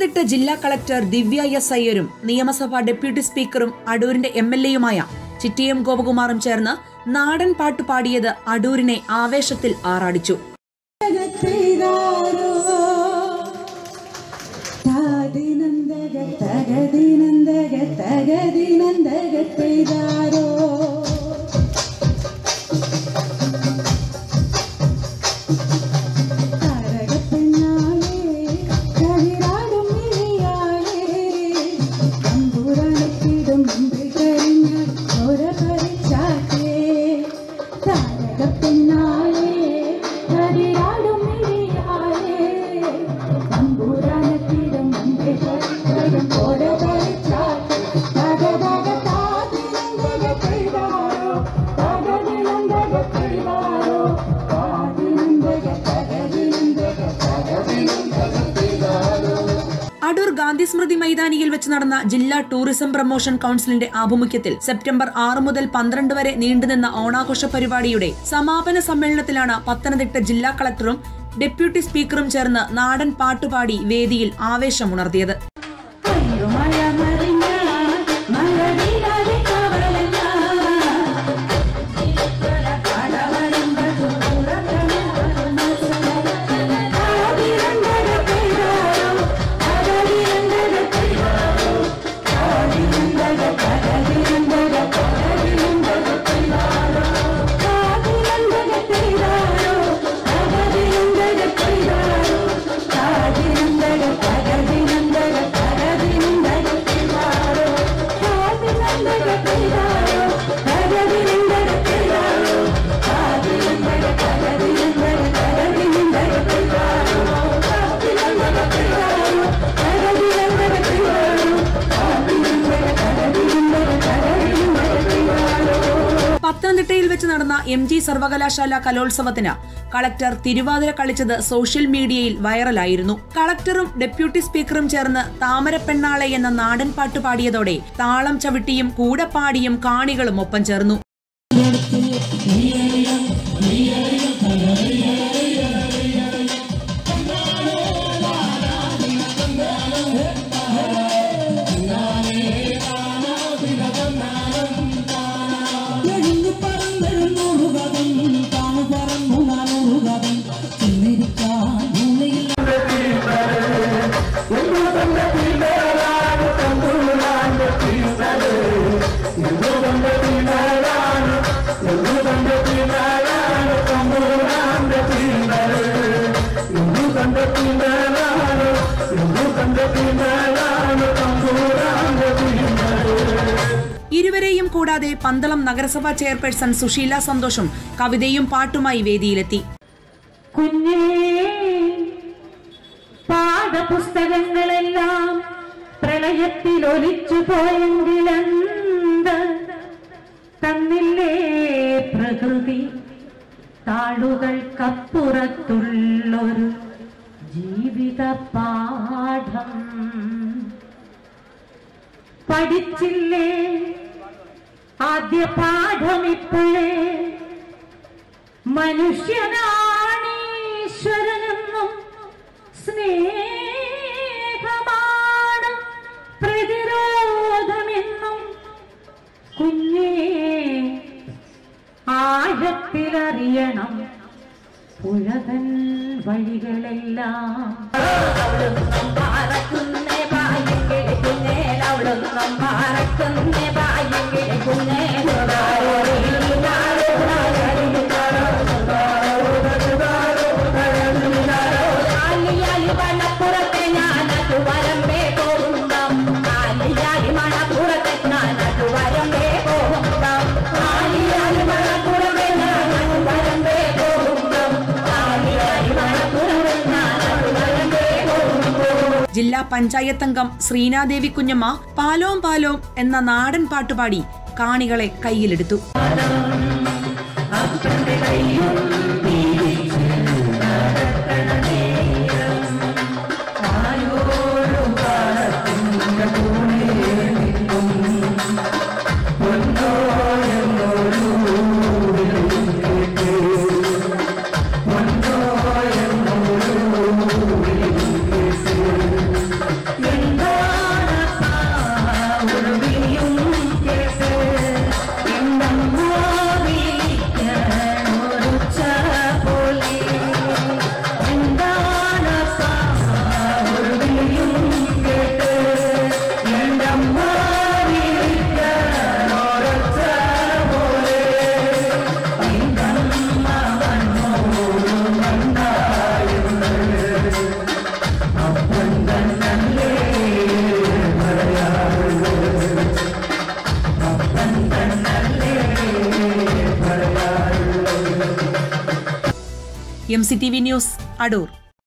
പത്തനംതിട്ട ജില്ലാ കളക്ടർ ദിവ്യ എസ് അയ്യരും നിയമസഭാ ഡെപ്യൂട്ടി സ്പീക്കറും അടൂരിന്റെ എം എൽ എയുമായ ചിറ്റിയം ഗോപകുമാറും ചേർന്ന് നാടൻ പാട്ട് പാടിയത് അടൂരിനെ ആവേശത്തിൽ ആറാടിച്ചു ജഗത്തെയ്താരോ താദിനന്ദക തകദിനന്ദക തകദിനന്ദകത്തെയ്താരോ താരകപ്പെണ്ണാളേ കവിരാടും മിഴിയാളേ തമ്പുരാനെത്തിടും മുമ്പിൽ കഴിഞ്ഞാൽ ഓര പരിച്ചാക്കേ താരകപ്പെണ്ണാളേ കവിരാടും മിഴിയാളേ തമ്പുരാനെത്തിടും മുമ്പിൽ കഴിഞ്ഞാൽ ഓര പരിച്ചാക്കേ തകതക താതിനന്ദകത്തെയ്താരോ തകദിനന്ദകത്തെയ്താരോ താതിനന്ദക തകദിനന്ദക തകദിനന്ദകത്തെയ്താരോ അടൂർ ഗാന്ധി സ്മൃതി മൈതാനിയിൽ വെച്ച് നടന്ന ജില്ലാ ടൂറിസം പ്രൊമോഷൻ കൌൺസിലിന്റെ ആഭിമുഖ്യത്തിൽ സെപ്റ്റംബർ ആറ് മുതൽ പന്ത്രണ്ട് വരെ നീണ്ടുനിന്ന ഓണാഘോഷ പരിപാടിയുടെ സമാപന സമ്മേളനത്തിലാണ് പത്തനംതിട്ട ജില്ലാ കളക്ടറും ഡെപ്യൂട്ടി സ്പീക്കറും ചേർന്ന് നാടൻ പാട്ടുപാടി വേദിയിൽ ആവേശമുണർത്തിയത് മഴ മറിഞ്ഞ മഴവില്ലാതെ കവലഞ്ഞ പത്തനംതിട്ടയിൽ വെച്ച് നടന്ന എം ജി സർവകലാശാല കലോത്സവത്തിന് കളക്ടർ തിരുവാതിര കളിച്ചത് സോഷ്യൽ മീഡിയയിൽ വൈറലായിരുന്നു കളക്ടറും ഡെപ്യൂട്ടി സ്പീക്കറും ചേർന്ന് താമരപ്പെണ്ണാളെ എന്ന നാടൻ പാട്ട് പാടിയതോടെ താളം ചവിട്ടിയും കൂടെ പാടിയും കാണികളും ഒപ്പം ചേർന്നു എഴുന്നു പറന്നെഴുന്നൂറുകതം താണു പറന്നു നാനൂറുകതം ചെന്നിരിക്കാൻ ഭൂമിയിൽ ഇരുവരെയും കൂടാതെ പന്തളം നഗരസഭാ ചെയർപേഴ്സൺ സുശീല സന്തോഷും കവിതയും പാട്ടുമായി വേദിയിലെത്തി കുഞ്ഞേ പാഠപുസ്തകങ്ങളെല്ലാം പ്രളയത്തിൽ ഒലിച്ചു പോയെങ്കിലെന്ത് തന്നില്ലേ പ്രകൃതി താളുകൾക്കപ്പുറത്തുള്ളൊരു ജീവിത പാഠം പഠിച്ചില്ലേ ആദ്യ പാഠമിപ്പോഴേ മനുഷ്യനാണീശ്വരനെന്നും സ്നേഹമാണ് പ്രതിരോധമെന്നും കുഞ്ഞേ ആഴത്തിലറിയണം പുഴതൻ വഴികളെല്ലാം ജില്ലാ പഞ്ചായത്ത് അംഗം ശ്രീനാദേവി കുഞ്ഞമ്മ പാലോം പാലോം എന്ന നാടൻ പാട്ടുപാടി കാണികളെ കയ്യിലെടുത്തു M C T V news Adoor